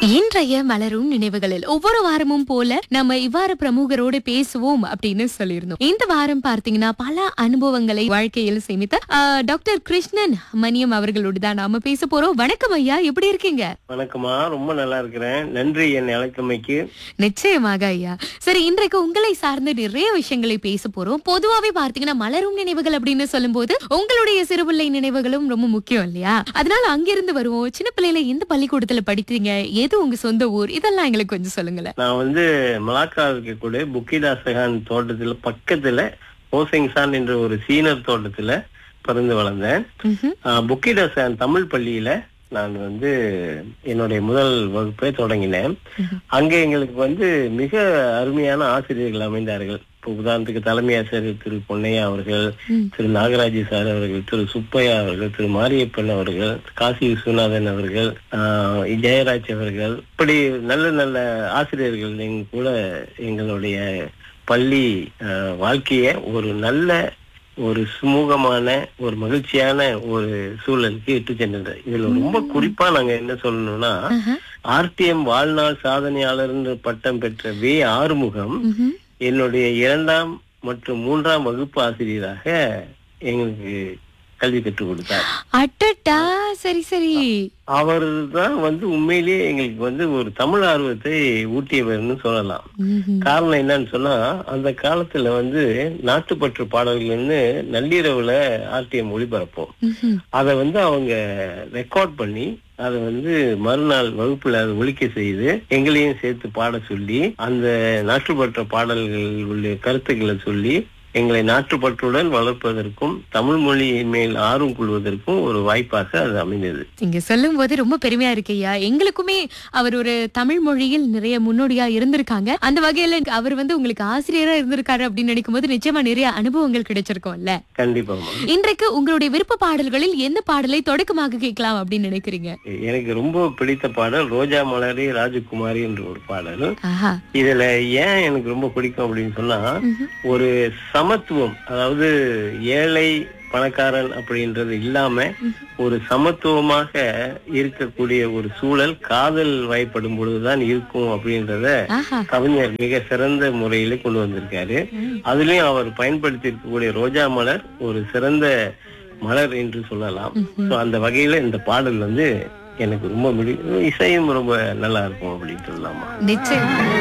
இன்றைய மலரும் நினைவுகளில் ஒவ்வொரு வாரமும் போல நம்ம இவ்வாறு பிரமுகரோடு பேசுவோம் அப்படின்னு சொல்லியிருந்தோம் இந்த வாரம் பார்த்தீங்கன்னா பல அனுபவங்களை வாழ்க்கையில் சேமித்த ஆ, டாக்டர் கிருஷ்ணன் மணியம் அவர்களோடு தான் நாம பேச போறோம் வணக்கம் ஐயா எப்படி இருக்கீங்க வணக்கம்மா ரொம்ப நல்லா இருக்கிறேன் நன்றி என்னை அழைத்தமைக்கு நிச்சயமாக ஐயா சரி இன்றைக்கு உங்களை சார்ந்த நிறைய விஷயங்களை பேச போறோம் பொதுவாவே பார்த்தீங்கன்னா மலரும் நினைவுகள் அப்படின்னு சொல்லும்போது உங்களுடைய சிறுபிள்ளை நினைவுகளும் ரொம்ப முக்கியம் இல்லையா அதனால அங்கிருந்து வருவோம் சின்ன பிள்ளையில எந்த பள்ளிக்கூடத்துல படித்தீங்க எது உங்க சொந்த ஊர் இதெல்லாம் எங்களுக்கு கொஞ்சம் சொல்லுங்களேன் நான் வந்து மலாக்கா இருக்கக்கூடிய புக்கிதாசகான் தோட்டத்துல பக்கத்துல ஹோசிங்சான் என்ற ஒரு சீனர் தோட்டத்துல பிறந்து வளர்ந்தேன் ம்ஹும். ஆஹ், புக்கிதாசகான் தமிழ் பள்ளியில நான் வந்து என்னுடைய முதல் வகுப்பை தொடங்கினேன் அங்க எங்களுக்கு வந்து மிக அருமையான ஆசிரியர்கள் அமைந்தார்கள் இப்போ உதாரணத்துக்கு தலைமை ஆசிரியர் திரு பொன்னையா அவர்கள் ம். திரு நாகராஜ் சார் அவர்கள் திரு சுப்பையா அவர்கள் திரு மாரியப்பன் அவர்கள் காசி விஸ்வநாதன் அவர்கள் ஆஹ், ஜெயராஜ் அவர்கள் இப்படி நல்ல நல்ல ஆசிரியர்கள் எங்க கூட எங்களுடைய பள்ளி ஆஹ், வாழ்க்கைய ஒரு நல்ல ஒரு சுமூகமான ஒரு மகிழ்ச்சியான ஒரு சூழலுக்கு இட்டு சென்றது இதுல ரொம்ப குறிப்பா நாங்க என்ன சொல்லணும்னா ஆஹா. ஆர்டிஎம் வாழ்நாள் சாதனையாளர் என்று பட்டம் பெற்ற வே ஆறுமுகம் ம்ஹும். என்னுடைய இரண்டாம் மற்றும் மூன்றாம் வகுப்பு ஆசிரியராக எங்களுக்கு கல்வி கற்றுக் கொடுத்தார் அட்டட்டா சரி சரி அவர் தான் வந்து உண்மையிலேயே எங்களுக்கு வந்து ஒரு தமிழ் ஆர்வத்தை ஊட்டியவர்னு சொல்லலாம் ம்ஹும். காரணம் என்னன்னு சொன்னா அந்த காலத்துல வந்து நாட்டுப்பற்று பாடல்கள்னு நள்ளிரவுல ஆர்டிஎம் ஒளிபரப்போம் ம்ஹும். அதை வந்து அவங்க ரெக்கார்ட் பண்ணி அதை வந்து மறுநாள் வகுப்புல அதை ஒலிக்க செய்து எங்களையும் சேர்த்து பாட சொல்லி அந்த நாட்டுப்பற்ற பாடல்கள் உள்ள கருத்துக்களை சொல்லி எங்களை நாட்டுப்பற்றுடன் வளர்ப்பதற்கும் தமிழ் மொழி மேல் ஆர்வம் கொள்வதற்கும் ஒரு வாய்ப்பாக அது அமைந்தது நீங்க சொல்லும் போது ரொம்ப பெருமையா இருக்கு ஐயா எங்களுக்குமே அவர் ஒரு தமிழ் மொழியில் நிறைய முன்னோடியா இருந்திருக்காங்க அந்த வகையில அவர் வந்து உங்களுக்கு ஆசிரியரா இருந்திருக்காரு அப்படின்னு நினைக்கும் போது நிச்சயமா நிறைய அனுபவங்கள் கிடைச்சிருக்கும்ல கண்டிப்பாமா இன்றைக்கு உங்களுடைய விருப்ப பாடல்களில் எந்த பாடலை தொடக்கமாக கேட்கலாம் அப்படின்னு நினைக்கிறீங்க எனக்கு ரொம்ப பிடித்த பாடல் ரோஜா மலரி ராஜகுமாரி என்ற ஒரு பாடல் ஆஹா இதுல ஏன் எனக்கு ரொம்ப பிடிக்கும் அப்படின்னு சொன்னா ஒரு சமத்துவம் அதாவது ஏழை பணக்காரன் அப்படின்றது இல்லாம ஒரு சமத்துவமாக இருக்கக்கூடிய ஒரு சூழல் காதல் வயப்படும் பொழுதுதான் இருக்கும் அப்படின்றத ஆஹா கவிஞர் மிக சிறந்த முறையில கொண்டு வந்திருக்காரு அதுலயும் அவர் பயன்படுத்தி இருக்கக்கூடிய ரோஜா மலர் ஒரு சிறந்த மலர் என்று சொல்லலாம் சோ அந்த வகையில இந்த பாடல் வந்து எனக்கு ரொம்ப பிடி- இசையும் ரொம்ப நல்லா இருக்கும் அப்படின்னு சொல்லலாமா நிச்சயம்